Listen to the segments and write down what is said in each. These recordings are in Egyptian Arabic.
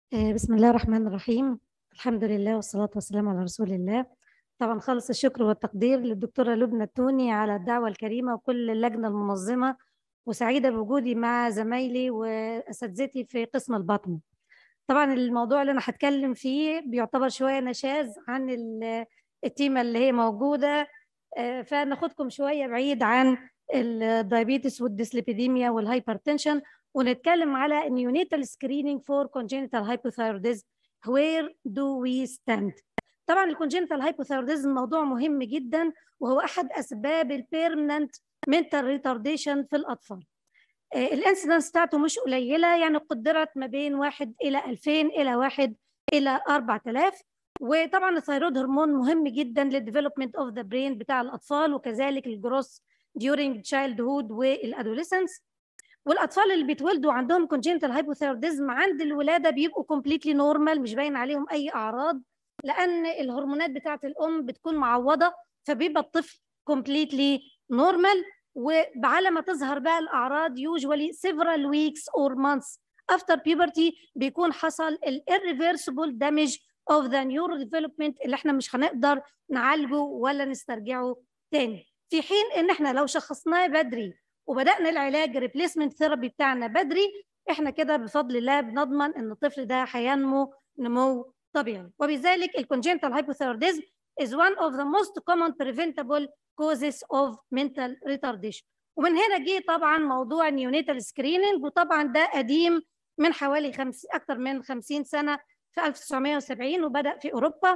آه، بسم الله الرحمن الرحيم الحمد لله والصلاة والسلام على رسول الله طبعا خالص الشكر والتقدير للدكتورة لبنى التوني على الدعوة الكريمة وكل اللجنة المنظمة وسعيدة بوجودي مع زمايلي وأساتذتي في قسم البطن طبعا الموضوع اللي أنا هتكلم فيه بيعتبر شوية نشاز عن ال- التيمة اللي هي موجودة آه، فناخدكم شوية بعيد عن الدايابيتس والديسليبيديميا والهايبرتنشن ونتكلم على neonatal screening for congenital hypothyroidism where do we stand طبعا الكونجنتال هايبوثايروديزم موضوع مهم جدا وهو احد اسباب البيرمننت mental retardation في الاطفال الانسيدنس بتاعته مش قليله يعني قدرت ما بين 1 الى 2000 الى 1 الى 4000 وطبعا الثيرويد هرمون مهم جدا للديفلوبمنت اوف ذا برين بتاع الاطفال وكذلك الجروس during childhood والادوليسنس والاطفال اللي بيتولدوا عندهم congenital hypothyroidism عند الولاده بيبقوا completely normal مش باين عليهم اي اعراض لان الهرمونات بتاعه الام بتكون معوضه فبيبقى الطفل completely normal وعلى ما تظهر بقى الاعراض usually several weeks or months after puberty بيكون حصل ال irreversible damage of the neurodevelopment اللي احنا مش هنقدر نعالجه ولا نسترجعه تاني في حين ان احنا لو شخصناه بدري وبدانا العلاج ريبليسمنت ثيرابي بتاعنا بدري احنا كده بفضل الله بنضمن ان الطفل ده هينمو نمو طبيعي وبذلك الكونجنتال hypothyroidism is one of the most common preventable causes of mental retardation ومن هنا جه طبعا موضوع النيونيتال سكريننج وطبعا ده قديم من حوالي خمس اكثر من 50 سنه في 1970 وبدا في اوروبا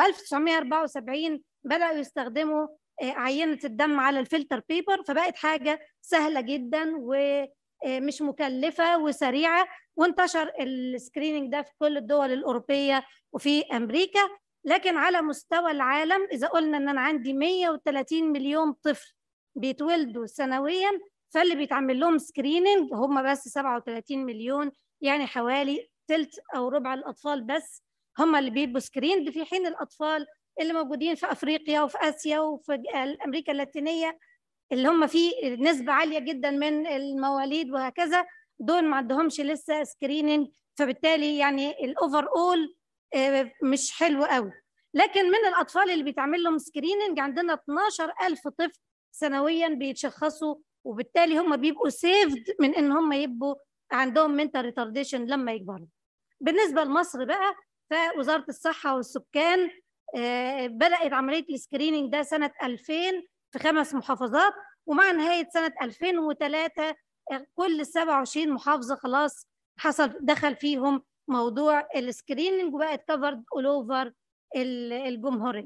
و1974 بداوا يستخدموا عينه الدم على الفلتر بيبر فبقت حاجه سهله جدا ومش مكلفه وسريعه وانتشر السكريننج ده في كل الدول الاوروبيه وفي امريكا لكن على مستوى العالم اذا قلنا ان انا عندي 130 مليون طفل بيتولدوا سنويا فاللي بيتعمل لهم سكريننج هم بس 37 مليون يعني حوالي ثلث او ربع الاطفال بس هم اللي بيبقوا سكريند في حين الاطفال اللي موجودين في افريقيا وفي اسيا وفي امريكا اللاتينيه اللي هم في نسبه عاليه جدا من المواليد وهكذا دول ما عندهمش لسه سكريننج فبالتالي يعني الاوفر اول مش حلو قوي لكن من الاطفال اللي بيتعمل لهم سكريننج عندنا 12000 طفل سنويا بيتشخصوا وبالتالي هم بيبقوا سيفد من ان هم يبقوا عندهم منتال ريتارديشن لما يكبروا بالنسبه لمصر بقى فوزاره الصحه والسكان بدات عمليه السكريننج ده سنه 2000 في خمس محافظات ومع نهايه سنه 2003 كل 27 محافظه خلاص حصل دخل فيهم موضوع السكريننج وبقت كفرد اول اوفر الجمهوريه.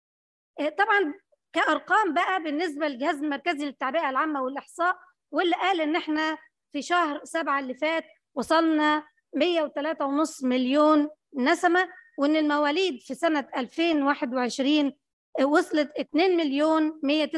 طبعا كارقام بقى بالنسبه للجهاز المركزي للتعبئه العامه والاحصاء واللي قال ان احنا في شهر سبعة اللي فات وصلنا 103.5 مليون نسمه وان المواليد في سنه 2021 وصلت 2 مليون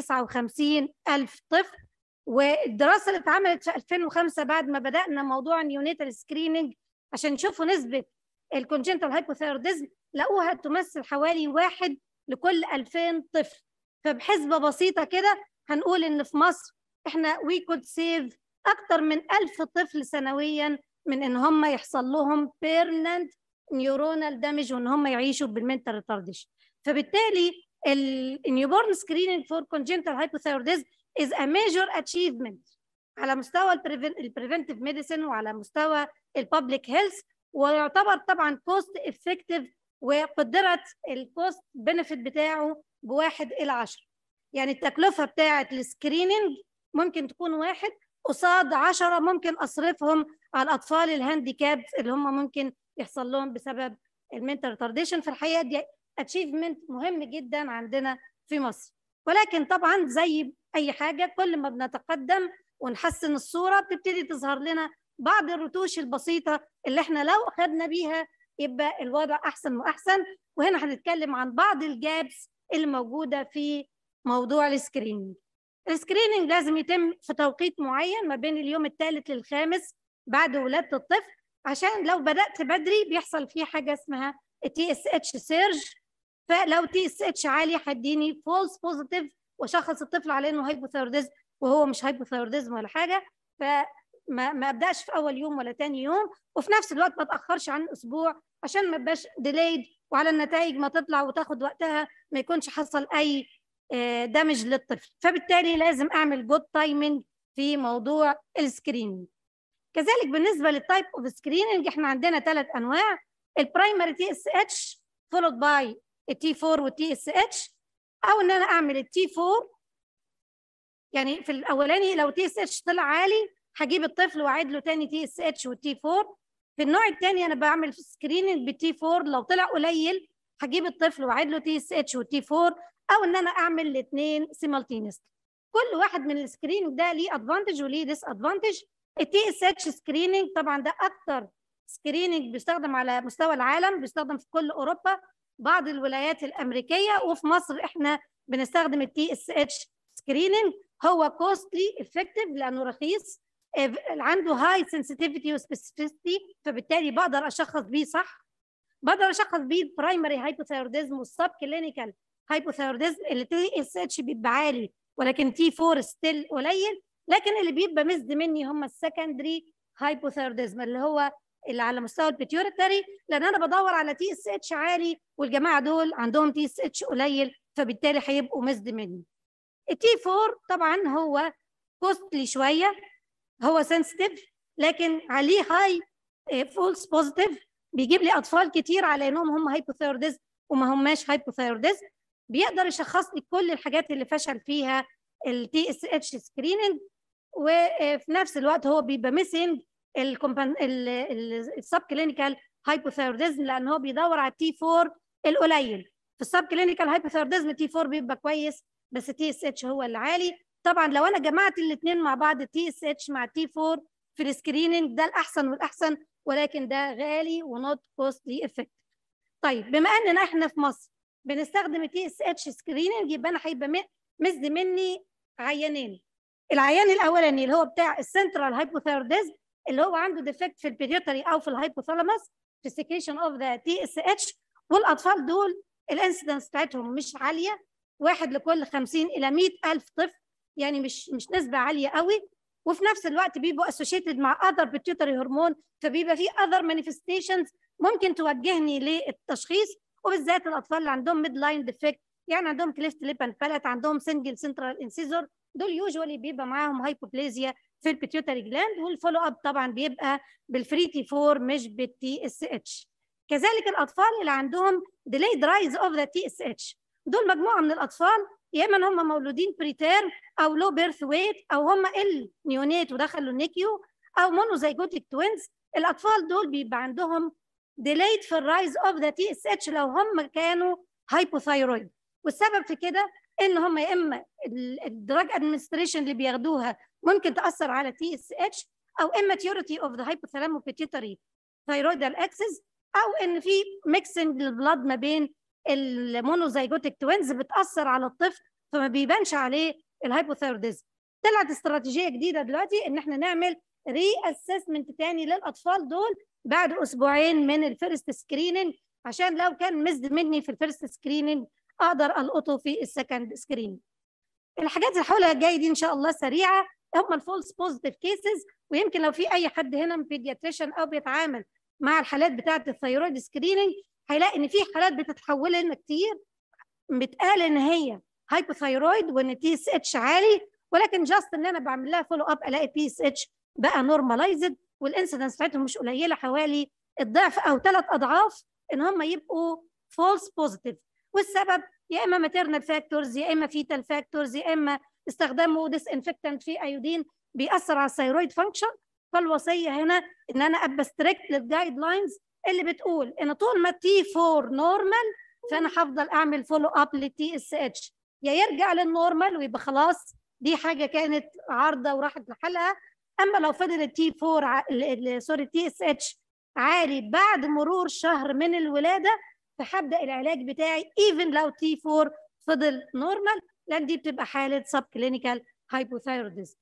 159 الف طفل والدراسه اللي اتعملت في 2005 بعد ما بدانا موضوع النيونيتال سكريننج عشان يشوفوا نسبه الكونجنتال هايبوثايروديزم لقوها تمثل حوالي واحد لكل 2000 طفل فبحسبه بسيطه كده هنقول ان في مصر احنا وي كود سيف اكتر من 1000 طفل سنويا من ان هم يحصل لهم بيرمننت نيورونال دامج وان هم يعيشوا بالمنتال ريتارديشن فبالتالي النيوبورن سكريننج فور كونجنتال هايبوثايروديزم is a major achievement على مستوى البريفنتيف ميديسن وعلى مستوى الببليك هيلث ويعتبر طبعا كوست افكتيف وقدرت الكوست بنفيت بتاعه بواحد الى عشرة يعني التكلفه بتاعه السكريننج ممكن تكون واحد قصاد عشرة ممكن اصرفهم على الاطفال الهانديكاب اللي هم ممكن يحصل لهم بسبب المنتال ريتارديشن في الحقيقه دي اتشيفمنت مهم جدا عندنا في مصر ولكن طبعا زي اي حاجه كل ما بنتقدم ونحسن الصوره بتبتدي تظهر لنا بعض الرتوش البسيطه اللي احنا لو اخذنا بيها يبقى الوضع احسن واحسن وهنا هنتكلم عن بعض الجابس اللي موجوده في موضوع السكريننج السكريننج لازم يتم في توقيت معين ما بين اليوم الثالث للخامس بعد ولاده الطفل عشان لو بدات بدري بيحصل فيه حاجه اسمها تي اس اتش سيرج فلو تي اس اتش عالي هيديني فولس بوزيتيف وشخص الطفل على انه هايبوثايروديزم وهو مش هايبوثايروديزم ولا حاجه ما, ما ابداش في اول يوم ولا تاني يوم وفي نفس الوقت ما اتاخرش عن اسبوع عشان ما ابقاش ديليد وعلى النتائج ما تطلع وتاخد وقتها ما يكونش حصل اي دمج للطفل فبالتالي لازم اعمل جود تايمنج في موضوع السكريننج كذلك بالنسبه للتايب اوف سكريننج احنا عندنا ثلاث انواع البرايمري تي اس اتش فولود باي التي 4 والتي اس اتش او ان انا اعمل التي 4 يعني في الاولاني لو تي اس اتش طلع عالي هجيب الطفل واعيد له تاني تي اس اتش والتي 4 في النوع الثاني انا بعمل سكريننج بالتي 4 لو طلع قليل هجيب الطفل واعيد له تي اس اتش والتي 4 او ان انا اعمل الاثنين سيمالتينس كل واحد من السكريننج ده ليه ادفانتج وليه ديس ادفانتج التي اس اتش سكريننج طبعا ده اكتر سكريننج بيستخدم على مستوى العالم بيستخدم في كل اوروبا بعض الولايات الامريكيه وفي مصر احنا بنستخدم التي اس اتش سكريننج هو كوستلي افكتيف لانه رخيص عنده هاي سنسيتيفيتي وسبيسيفيستي فبالتالي بقدر اشخص بيه صح بقدر اشخص بيه البرايمري هايبوثايروديزم والسب كلينيكال هايبوثايروديزم اللي تي اس اتش بيبقى عالي ولكن تي 4 ستيل قليل لكن اللي بيبقى مزد مني هم السكندري هايبوثايروديزم اللي هو اللي على مستوى البيتيوريتري لان انا بدور على تي اس اتش عالي والجماعه دول عندهم تي اس اتش قليل فبالتالي هيبقوا مزد مني التي 4 طبعا هو كوستلي شويه هو سنسيتيف لكن عليه هاي فولس بوزيتيف بيجيب لي اطفال كتير على انهم هم هايبوثايروديزم وما هماش هايبوثايروديزم بيقدر يشخص لي كل الحاجات اللي فشل فيها التي اس اتش سكريننج وفي نفس الوقت هو بيبقى ميسنج السب كلينيكال هايبوثايروديزم لان هو بيدور على التي 4 القليل في السب كلينيكال هايبوثايروديزم تي 4 بيبقى كويس بس التي اس اتش هو العالي طبعا لو انا جمعت الاثنين مع بعض التي اس اتش مع التي 4 في السكريننج ده الاحسن والاحسن ولكن ده غالي ونوت كوستلي افكت طيب بما اننا احنا في مصر بنستخدم التي اس اتش سكريننج يبقى انا هيبقى مزد مني عيانين العيان الاولاني اللي هو بتاع السنترال هايبوثايروديزم اللي هو عنده ديفكت في البيديوتري او في الهايبوثالاموس في سكريشن اوف ذا تي اس اتش والاطفال دول الانسيدنس بتاعتهم مش عاليه واحد لكل 50 الى 100 الف طفل يعني مش مش نسبه عاليه قوي وفي نفس الوقت بيبقوا اسوشيتد مع اذر بيتيوتري هرمون فبيبقى في اذر مانيفستيشنز ممكن توجهني للتشخيص وبالذات الاطفال اللي عندهم ميد لاين ديفكت يعني عندهم كليفت ليب اند بالات عندهم سنجل سنترال انسيزور دول يوجوالي بيبقى معاهم هايبوبليزيا في البيتيوتري جلاند والفولو اب طبعا بيبقى بالفري تي 4 مش بالتي اس اتش كذلك الاطفال اللي عندهم delayed rise of the TSH دول مجموعه من الاطفال يا اما هم مولودين بريتيرم او لو بيرث ويت او هم النيونيت ودخلوا النيكيو او مونوزيجوتيك توينز الاطفال دول بيبقى عندهم delayed في الرايز اوف ذا تي اس اتش لو هم كانوا هايبوثايرويد والسبب في كده ان هم يا اما الدراج ادمنستريشن اللي بياخدوها ممكن تاثر على تي اس اتش او immaturity اوف ذا hypothalamo pituitary thyroidal axis او ان في ميكسنج البلاد ما بين المونوزيجوتيك توينز بتاثر على الطفل فما بيبانش عليه الهايبوثايروديزم طلعت استراتيجيه جديده دلوقتي ان احنا نعمل ري اسسمنت تاني للاطفال دول بعد اسبوعين من الفيرست سكريننج عشان لو كان مزد مني في الفيرست سكريننج اقدر القطه في السكند سكرين الحاجات اللي هقولها الجايه دي ان شاء الله سريعه هم الفولس بوزيتيف كيسز ويمكن لو في اي حد هنا بيدياتريشن او بيتعامل مع الحالات بتاعه الثيرويد سكريننج هيلاقي ان في حالات بتتحول لنا كتير بتقال ان هي هايبوثايرويد وان تي اس اتش عالي ولكن جاست ان انا بعمل لها فولو اب الاقي تي اس اتش بقى نورماليزد والانسيدنس بتاعتهم مش قليله حوالي الضعف او ثلاث اضعاف ان هم يبقوا فولس بوزيتيف والسبب يا اما ماتيرنال فاكتورز يا اما فيتال فاكتورز يا اما استخدامه ديس انفكتنت في ايودين بيأثر على الثيرويد فانكشن فالوصيه هنا ان انا ابقى ستريكت للجايد لاينز اللي بتقول ان طول ما تي 4 نورمال فانا هفضل اعمل فولو اب للتي اس اتش يا يرجع للنورمال ويبقى خلاص دي حاجه كانت عارضه وراحت لحالها اما لو فضل التي 4 سوري التي اس اتش عالي بعد مرور شهر من الولاده فهبدا العلاج بتاعي ايفن لو تي 4 فضل نورمال لان دي بتبقى حاله سب كلينيكال هايبوثايروديزم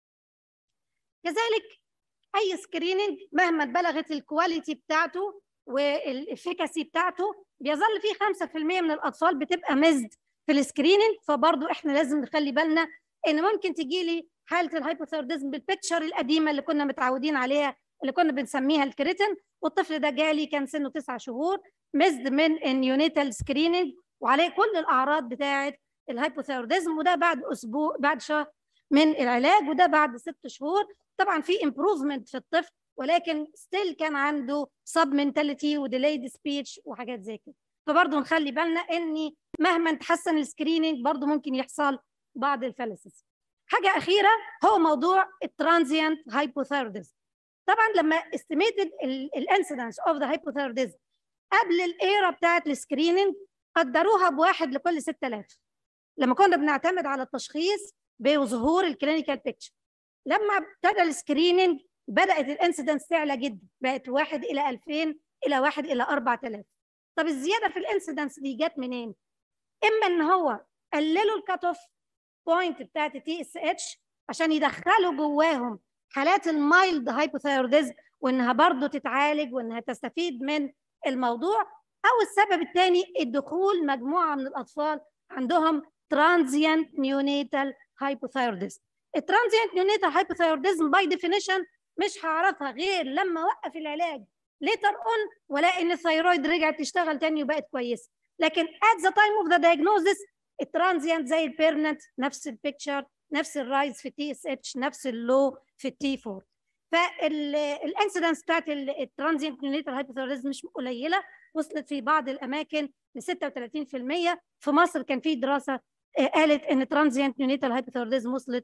كذلك اي سكريننج مهما بلغت الكواليتي بتاعته والافيكاسي بتاعته بيظل فيه 5% من الاطفال بتبقى مزد في السكريننج فبرضه احنا لازم نخلي بالنا ان ممكن تجي لي حاله الهايبوثيروديزم بالبيكتشر القديمه اللي كنا متعودين عليها اللي كنا بنسميها الكريتين والطفل ده جالي كان سنه تسعة شهور مزد من النيونيتال سكريننج وعليه كل الاعراض بتاعه الهايبوثيروديزم وده بعد اسبوع بعد شهر من العلاج وده بعد ست شهور طبعا في امبروفمنت في الطفل ولكن ستيل كان عنده سب منتاليتي وديلايد سبيتش وحاجات زي كده فبرضه نخلي بالنا ان مهما تحسن السكريننج برضه ممكن يحصل بعض الفلسس حاجه اخيره هو موضوع الترانزيانت هايبوثيروديزم طبعا لما استيميتد الانسيدنس اوف ذا هايبوثيروديزم قبل الايرا بتاعت السكريننج قدروها بواحد لكل 6000 لما كنا بنعتمد على التشخيص بظهور الكلينيكال بيكتشر لما ابتدى السكريننج بدات الانسيدنس تعلى جدا بقت 1 الى 2000 الى 1 الى 4000 طب الزياده في الانسيدنس دي جت منين؟ اما ان هو قللوا الكات اوف بوينت بتاعت التي اس اتش عشان يدخلوا جواهم حالات المايلد هايبوثايروديزم وانها برضه تتعالج وانها تستفيد من الموضوع او السبب الثاني الدخول مجموعه من الاطفال عندهم ترانزيانت نيونيتال هايبوثايروديزم الترانزيانت نيونيتال هايبوثايروديزم باي ديفينيشن مش هعرفها غير لما اوقف العلاج ليتر اون والاقي ان الثيرويد رجعت تشتغل تاني وبقت كويسه لكن at the time of the diagnosis الترانزيانت زي البيرنت نفس البيكتشر نفس الرايز في التي اس اتش نفس اللو في التي 4 فالانسيدنس بتاعت الترانزيانت نيونيتال هايبوثيروديزم مش قليله وصلت في بعض الاماكن ل 36% في مصر كان في دراسه قالت ان ترانزيانت نيونيتال هايبوثيروديزم وصلت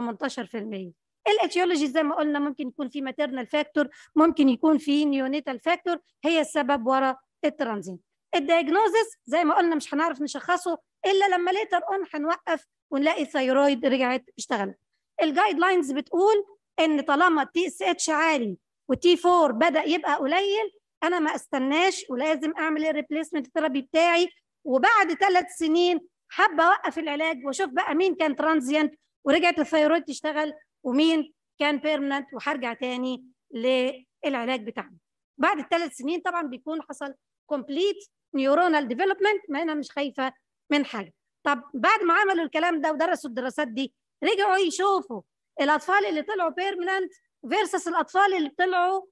18% الاتيولوجي زي ما قلنا ممكن يكون في ماتيرنال فاكتور ممكن يكون في نيونيتال فاكتور هي السبب ورا الترانزيت الدايجنوزس زي ما قلنا مش هنعرف نشخصه الا لما ليتر اون هنوقف ونلاقي الثيرويد رجعت اشتغلت الجايد لاينز بتقول ان طالما التي اس اتش عالي والتي 4 بدا يبقى قليل انا ما استناش ولازم اعمل الريبليسمنت ثيرابي بتاعي وبعد ثلاث سنين حابه اوقف العلاج واشوف بقى مين كان ترانزيانت ورجعت الثيرويد تشتغل ومين كان بيرمننت وهرجع تاني للعلاج بتاعنا بعد الثلاث سنين طبعا بيكون حصل كومبليت نيورونال ديفلوبمنت ما انا مش خايفه من حاجه طب بعد ما عملوا الكلام ده ودرسوا الدراسات دي رجعوا يشوفوا الاطفال اللي طلعوا بيرمننت فيرسس الاطفال اللي طلعوا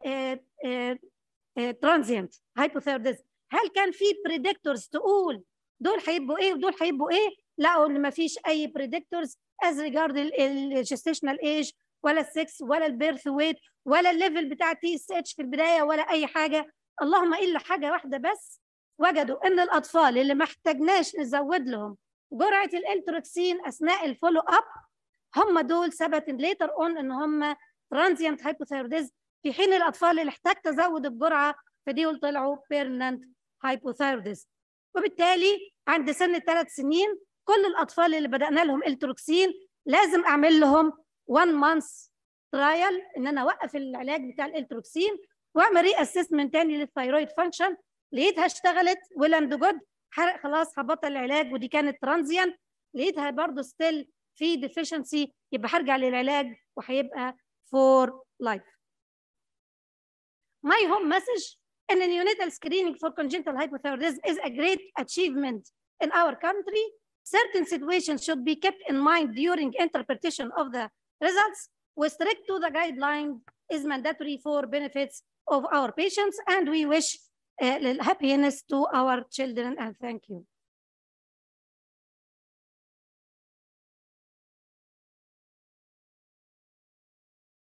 ترانزيانت هايبوثيرديزم هل كان في بريدكتورز تقول دول هيبقوا ايه ودول هيبقوا ايه لقوا ان ما فيش اي بريدكتورز از ريجارد الجستيشنال ايج ولا السكس ولا البيرث ويت ولا الليفل بتاع تي اس اتش في البدايه ولا اي حاجه اللهم الا حاجه واحده بس وجدوا ان الاطفال اللي ما احتاجناش نزود لهم جرعه الالتروكسين اثناء الفولو اب هم دول ثبت ليتر اون ان هم ترانزيانت هايبوثايروديزم في حين الاطفال اللي احتاج تزود الجرعه فدول طلعوا بيرمننت هايبوثايروديزم وبالتالي عند سن الثلاث سنين كل الاطفال اللي بدانا لهم التروكسين لازم اعمل لهم 1 مانث ترايل ان انا اوقف العلاج بتاع الالتروكسين واعمل ري اسسمنت تاني للثايرويد فانكشن لقيتها اشتغلت ويل اند جود خلاص هبطل العلاج ودي كانت ترانزيانت لقيتها برضه ستيل في ديفيشنسي يبقى هرجع للعلاج وهيبقى فور لايف My home message in neonatal screening for congenital hypothyroidism is a great achievement in our country. Certain situations should be kept in mind during interpretation of the results. We strict to the guideline is mandatory for benefits of our patients, and we wish uh, happiness to our children. And thank you.